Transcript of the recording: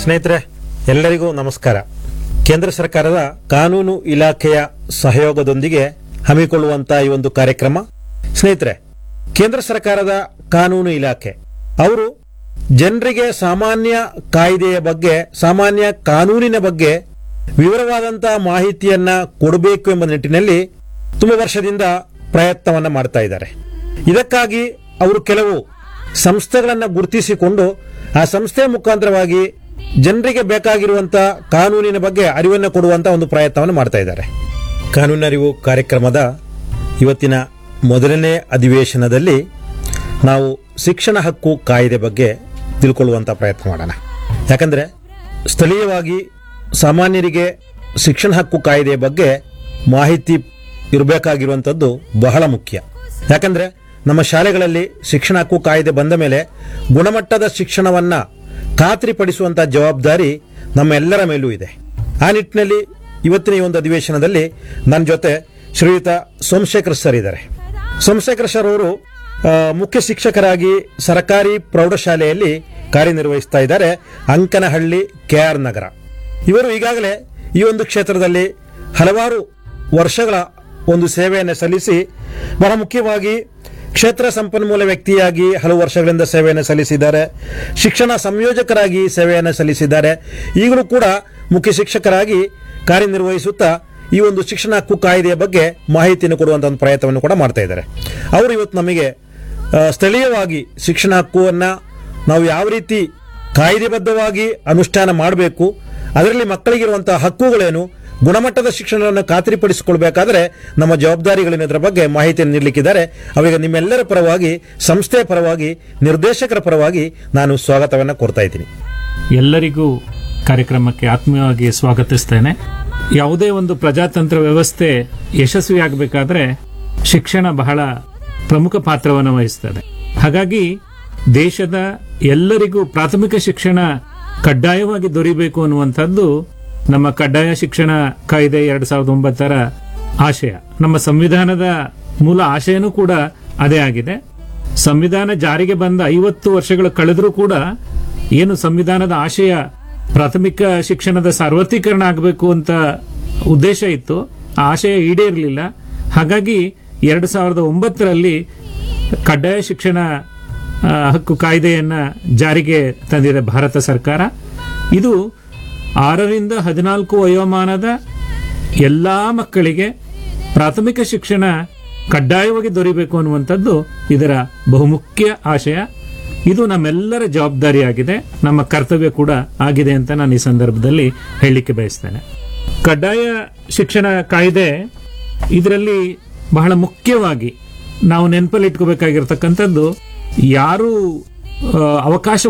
ಸ್ನೇಹಿತರೆ ಎಲ್ಲರಿಗೂ ನಮಸ್ಕಾರ ಕೇಂದ್ರ ಸರ್ಕಾರದ ಕಾನೂನು ಇಲಾಖೆಯ ಸಹಯೋಗದೊಂದಿಗೆ ಹಮ್ಮಿಕೊಳ್ಳುವಂತಹ ಈ ಒಂದು ಕಾರ್ಯಕ್ರಮ ಸ್ನೇಹಿತರೆ ಕೇಂದ್ರ ಸರ್ಕಾರದ ಕಾನೂನು ಇಲಾಖೆ ಅವರು ಜನರಿಗೆ ಸಾಮಾನ್ಯ ಕಾಯ್ದೆಯ ಬಗ್ಗೆ ಸಾಮಾನ್ಯ ಕಾನೂನಿನ ಬಗ್ಗೆ ವಿವರವಾದಂತಹ ಮಾಹಿತಿಯನ್ನ ಕೊಡಬೇಕು ಎಂಬ ನಿಟ್ಟಿನಲ್ಲಿ ತುಂಬಾ ವರ್ಷದಿಂದ ಪ್ರಯತ್ನವನ್ನ ಮಾಡ್ತಾ ಇದ್ದಾರೆ ಇದಕ್ಕಾಗಿ ಅವರು ಕೆಲವು ಸಂಸ್ಥೆಗಳನ್ನು ಗುರುತಿಸಿಕೊಂಡು ಆ ಸಂಸ್ಥೆ ಮುಖಾಂತರವಾಗಿ ಜನರಿಗೆ ಬೇಕಾಗಿರುವಂತಹ ಕಾನೂನಿನ ಬಗ್ಗೆ ಅರಿವನ್ನು ಕೊಡುವಂತ ಒಂದು ಪ್ರಯತ್ನವನ್ನು ಮಾಡ್ತಾ ಇದ್ದಾರೆ ಕಾನೂನರಿವು ಕಾರ್ಯಕ್ರಮದ ಇವತ್ತಿನ ಮೊದಲನೇ ಅಧಿವೇಶನದಲ್ಲಿ ನಾವು ಶಿಕ್ಷಣ ಹಕ್ಕು ಕಾಯ್ದೆ ಬಗ್ಗೆ ತಿಳ್ಕೊಳ್ಳುವಂತ ಪ್ರಯತ್ನ ಮಾಡೋಣ ಯಾಕಂದ್ರೆ ಸ್ಥಳೀಯವಾಗಿ ಸಾಮಾನ್ಯರಿಗೆ ಶಿಕ್ಷಣ ಹಕ್ಕು ಕಾಯ್ದೆಯ ಬಗ್ಗೆ ಮಾಹಿತಿ ಇರಬೇಕಾಗಿರುವಂಥದ್ದು ಬಹಳ ಮುಖ್ಯ ಯಾಕಂದ್ರೆ ನಮ್ಮ ಶಾಲೆಗಳಲ್ಲಿ ಶಿಕ್ಷಣ ಹಕ್ಕು ಕಾಯ್ದೆ ಬಂದ ಮೇಲೆ ಗುಣಮಟ್ಟದ ಶಿಕ್ಷಣವನ್ನ ಖಾತ್ರಿಪಡಿಸುವಂತ ಜವಾಬ್ದಾರಿ ನಮ್ಮ ಎಲ್ಲರ ಮೇಲೂ ಇದೆ ಆ ನಿಟ್ಟಿನಲ್ಲಿ ಇವತ್ತಿನ ಈ ಒಂದು ಅಧಿವೇಶನದಲ್ಲಿ ನನ್ನ ಜೊತೆ ಶ್ರೀಯುತ ಸೋಮಶೇಖರ್ ಸರ್ ಇದ್ದಾರೆ ಸೋಮಶೇಖರ್ ಸರ್ ಅವರು ಆ, ಮುಖ್ಯ ಶಿಕ್ಷಕರಾಗಿ ಸರ್ಕಾರಿ ಪ್ರೌಢಶಾಲೆಯಲ್ಲಿ ಕಾರ್ಯನಿರ್ವಹಿಸ್ತಾ ಇದ್ದಾರೆ ಅಂಕನಹಳ್ಳಿ ಕೆಆರ್ ನಗರ ಇವರು ಈಗಾಗಲೇ ಈ ಒಂದು ಕ್ಷೇತ್ರದಲ್ಲಿ ಹಲವಾರು ವರ್ಷಗಳ ಒಂದು ಸೇವೆಯನ್ನು ಸಲ್ಲಿಸಿ ಬಹಳ ಮುಖ್ಯವಾಗಿ ಕ್ಷೇತ್ರ ಸಂಪನ್ಮೂಲ ವ್ಯಕ್ತಿಯಾಗಿ ಹಲವು ವರ್ಷಗಳಿಂದ ಸೇವೆಯನ್ನು ಸಲ್ಲಿಸಿದ್ದಾರೆ ಶಿಕ್ಷಣ ಸಂಯೋಜಕರಾಗಿ ಸೇವೆಯನ್ನು ಸಲ್ಲಿಸಿದ್ದಾರೆ ಈಗಲೂ ಕೂಡ ಮುಖ್ಯ ಶಿಕ್ಷಕರಾಗಿ ಕಾರ್ಯನಿರ್ವಹಿಸುತ್ತಾ ಈ ಒಂದು ಶಿಕ್ಷಣ ಹಕ್ಕು ಕಾಯ್ದೆಯ ಬಗ್ಗೆ ಮಾಹಿತಿಯನ್ನು ಕೊಡುವಂತ ಒಂದು ಪ್ರಯತ್ನವನ್ನು ಕೂಡ ಮಾಡ್ತಾ ಇದ್ದಾರೆ ಅವರು ಇವತ್ತು ನಮಗೆ ಆ, ಸ್ಥಳೀಯವಾಗಿ ಶಿಕ್ಷಣ ಹಕ್ಕುವನ್ನ ನಾವು ಯಾವ ರೀತಿ ಕಾಯ್ದೆಬದ್ಧವಾಗಿ ಅನುಷ್ಠಾನ ಮಾಡಬೇಕು ಅದರಲ್ಲಿ ಮಕ್ಕಳಿಗಿರುವಂತಹ ಹಕ್ಕುಗಳೇನು ಗುಣಮಟ್ಟದ ಶಿಕ್ಷಣವನ್ನು ಖಾತ್ರಿಪಡಿಸಿಕೊಳ್ಬೇಕಾದ್ರೆ ನಮ್ಮ ಜವಾಬ್ದಾರಿಗಳೇನದ್ರ ಬಗ್ಗೆ ಮಾಹಿತಿಯನ್ನು ನೀಡಲಿಕ್ಕಿದ್ದಾರೆ ಅವರಿಗೆ ನಿಮ್ಮೆಲ್ಲರ ಪರವಾಗಿ ಸಂಸ್ಥೆಯ ಪರವಾಗಿ ನಿರ್ದೇಶಕರ ಪರವಾಗಿ ನಾನು ಸ್ವಾಗತವನ್ನು ಕೋರ್ತಾ ಇದ್ದೀನಿ ಎಲ್ಲರಿಗೂ ಕಾರ್ಯಕ್ರಮಕ್ಕೆ ಆತ್ಮೀಯವಾಗಿ ಸ್ವಾಗತಿಸ್ತೇನೆ ಯಾವುದೇ ಒಂದು ಪ್ರಜಾತಂತ್ರ ವ್ಯವಸ್ಥೆ ಯಶಸ್ವಿಯಾಗಬೇಕಾದ್ರೆ ಶಿಕ್ಷಣ ಬಹಳ ಪ್ರಮುಖ ಪಾತ್ರವನ್ನು ವಹಿಸ್ತದೆ ಹಾಗಾಗಿ ದೇಶದ ಎಲ್ಲರಿಗೂ ಪ್ರಾಥಮಿಕ ಶಿಕ್ಷಣ ಕಡ್ಡಾಯವಾಗಿ ದೊರೆಯಬೇಕು ಅನ್ನುವಂಥದ್ದು ನಮ್ಮ ಕಡ್ಡಾಯ ಶಿಕ್ಷಣ ಕಾಯ್ದೆ ಎರಡ್ ಸಾವಿರದ ಒಂಬತ್ತರ ಆಶಯ ನಮ್ಮ ಸಂವಿಧಾನದ ಮೂಲ ಆಶಯನೂ ಕೂಡ ಅದೇ ಆಗಿದೆ ಸಂವಿಧಾನ ಜಾರಿಗೆ ಬಂದ ಐವತ್ತು ವರ್ಷಗಳು ಕಳೆದರೂ ಕೂಡ ಏನು ಸಂವಿಧಾನದ ಆಶಯ ಪ್ರಾಥಮಿಕ ಶಿಕ್ಷಣದ ಸಾರ್ವತ್ರೀಕರಣ ಆಗಬೇಕು ಅಂತ ಉದ್ದೇಶ ಇತ್ತು ಆ ಆಶಯ ಈಡೇರಲಿಲ್ಲ ಹಾಗಾಗಿ ಎರಡು ಸಾವಿರದ ಒಂಬತ್ತರಲ್ಲಿ ಕಡ್ಡಾಯ ಶಿಕ್ಷಣ ಆ, ಹಕ್ಕು ಕಾಯ್ದೆಯನ್ನ ಜಾರಿಗೆ ತಂದಿದೆ ಭಾರತ ಸರ್ಕಾರ ಇದು ಆರರಿಂದ ಹದಿನಾಲ್ಕು ವಯೋಮಾನದ ಎಲ್ಲಾ ಮಕ್ಕಳಿಗೆ ಪ್ರಾಥಮಿಕ ಶಿಕ್ಷಣ ಕಡ್ಡಾಯವಾಗಿ ದೊರೆಯಬೇಕು ಅನ್ನುವಂಥದ್ದು ಇದರ ಬಹುಮುಖ್ಯ ಆಶಯ ಇದು ನಮ್ಮೆಲ್ಲರ ಜವಾಬ್ದಾರಿಯಾಗಿದೆ ನಮ್ಮ ಕರ್ತವ್ಯ ಕೂಡ ಆಗಿದೆ ಅಂತ ನಾನು ಈ ಸಂದರ್ಭದಲ್ಲಿ ಹೇಳಲಿಕ್ಕೆ ಬಯಸ್ತೇನೆ ಕಡ್ಡಾಯ ಶಿಕ್ಷಣ ಕಾಯ್ದೆ ಇದರಲ್ಲಿ ಬಹಳ ಮುಖ್ಯವಾಗಿ ನಾವು ನೆನಪಲ್ಲಿ ಇಟ್ಕೋಬೇಕಾಗಿರ್ತಕ್ಕಂಥದ್ದು ಯಾರು ಆ, ಅವಕಾಶ